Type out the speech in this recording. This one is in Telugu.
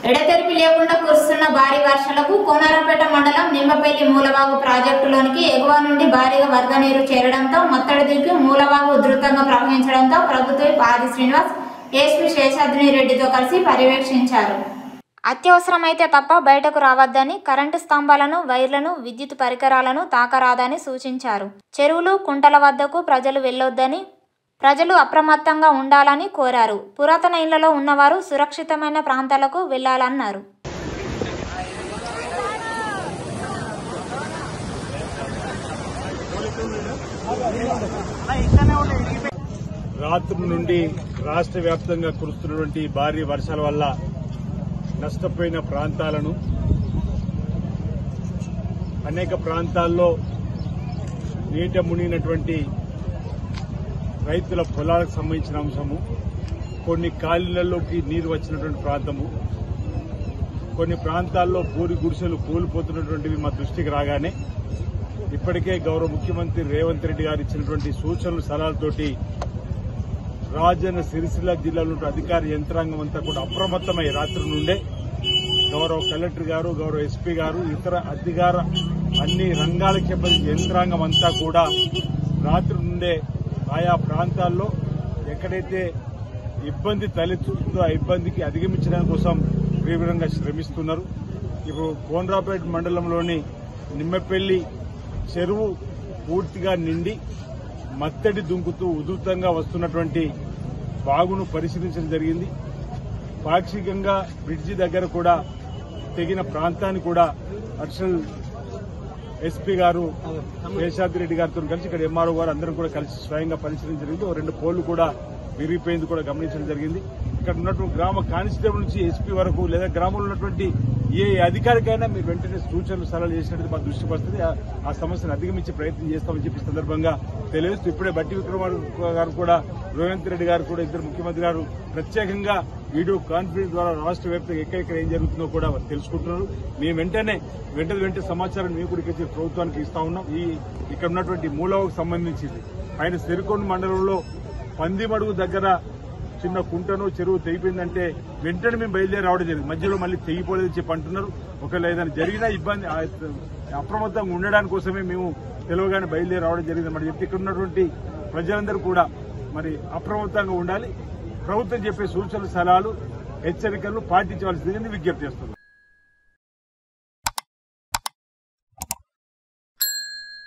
ఎడతెరిపి లేకుండా కురుస్తున్న భారీ వర్షాలకు కోనారపేట మండలం నిమ్మపల్లి మూలవాగు ప్రాజెక్టులోనికి ఎగువ నుండి భారీగా వరద నీరు చేరడంతో మత్తడి దిక్కు మూలవాగు ఉధృతంగా ప్రవహించడంతో ప్రభుత్వ ఆది శ్రీనివాస్ ఏఎస్పీ శేషాద్రి రెడ్డితో కలిసి పర్యవేక్షించారు అత్యవసరమైతే తప్ప బయటకు రావద్దని కరెంటు స్తంభాలను వైర్లను విద్యుత్ పరికరాలను తాకరాదని సూచించారు చెరువులు కుంటల వద్దకు ప్రజలు వెళ్ళొద్దని ప్రజలు అప్రమత్తంగా ఉండాలని కోరారు పురాతన ఇళ్లలో ఉన్నవారు సురక్షితమైన ప్రాంతాలకు వెళ్లాలన్నారు రాత్రి నుండి రాష్ట్ర వ్యాప్తంగా కురుస్తున్నటువంటి భారీ వర్షాల వల్ల నష్టపోయిన ప్రాంతాలను అనేక ప్రాంతాల్లో నీట మునిగినటువంటి రైతుల పొలాలకు సంబంధించిన అంశము కొన్ని కాలువలలోకి నీరు వచ్చినటువంటి ప్రాంతము కొన్ని ప్రాంతాల్లో పూరి గుడిసెలు కూలిపోతున్నటువంటివి మా దృష్టికి రాగానే ఇప్పటికే గౌరవ ముఖ్యమంత్రి రేవంత్ రెడ్డి గారు ఇచ్చినటువంటి సూచనలు సలహాలతోటి రాజన్న సిరిసిల్ల జిల్లాలో ఉన్న అధికార యంత్రాంగం అంతా కూడా అప్రమత్తమై రాత్రి నుండే గౌరవ కలెక్టర్ గారు గౌరవ ఎస్పీ గారు ఇతర అధికార అన్ని రంగాలకు సంబంధించిన యంత్రాంగం అంతా కూడా రాత్రి నుండే ఆయా ప్రాంతాల్లో ఎక్కడైతే ఇబ్బంది తలెత్తుతుందో ఆ ఇబ్బందికి అధిగమించడం కోసం తీవ్రంగా శ్రమిస్తున్నారు ఇప్పుడు కోనరాపేట మండలంలోని నిమ్మపల్లి చెరువు పూర్తిగా నిండి మత్తడి దుంకుతూ ఉధృతంగా వస్తున్నటువంటి బాగును పరిశీలించడం జరిగింది పాక్షికంగా బ్రిడ్జి దగ్గర కూడా తెగిన ప్రాంతాన్ని కూడా అడిషనల్ ఎస్పీ గారు శేషాద్రి రెడ్డి గారితో కలిసి ఇక్కడ ఎంఆర్ఓ గారు అందరం కూడా కలిసి స్వయంగా పరిశీలించడం జరిగింది ఓ రెండు పోళ్లు కూడా విరిగిపోయింది కూడా గమనించడం జరిగింది ఇక్కడ ఉన్నటువంటి గ్రామ కానిస్టేబుల్ నుంచి ఎస్పీ వరకు లేదా గ్రామంలో ఉన్నటువంటి ఏ అధికారికైనా మీరు వెంటనే సూచనలు సలహాలు చేసినట్టు మా దృష్టికి వస్తుంది ఆ- ఆ సమస్యను అధిగమించే ప్రయత్నం చేస్తామని చెప్పి ఈ సందర్భంగా తెలియజేస్తూ ఇప్పుడే బట్టి విక్రమార్క గారు కూడా రేవంత్ రెడ్డి గారు కూడా ఇద్దరు ముఖ్యమంత్రి గారు ప్రత్యేకంగా వీడియో కాన్ఫరెన్స్ ద్వారా రాష్ట్ర వ్యాప్తంగా ఎక్కడెక్కడ ఏం జరుగుతుందో కూడా వారు తెలుసుకుంటున్నారు మేము వెంటనే వెంటనే వెంటనే సమాచారం మేము కూడా ఇక్కడ ప్రభుత్వానికి ఇస్తా ఉన్నాం ఈ ఇక్కడ ఉన్నటువంటి మూలవకు సంబంధించింది ఆయన సెరికొండ మండలంలో పందిమడుగు దగ్గర చిన్న కుంటను చెరువు తెగిపోయిందంటే వెంటనే మేము బయలుదేరి రావడం జరిగింది మధ్యలో మళ్ళీ తెగిపోలేదని చెప్పి అంటున్నారు ఒకవేళ ఏదైనా జరిగినా ఇబ్బంది ఆ, అప్రమత్తంగా ఉండడానికి కోసమే మేము తెలియగానే బయలుదేరి రావడం జరిగింది మరి చెప్తే ఇక్కడ ఉన్నటువంటి ప్రజలందరూ కూడా మరి అప్రమత్తంగా ఉండాలి ప్రభుత్వం చెప్పే సూచనలు సలహాలు హెచ్చరికలు పాటించవలసిందని విజ్ఞప్తి చేస్తున్నాం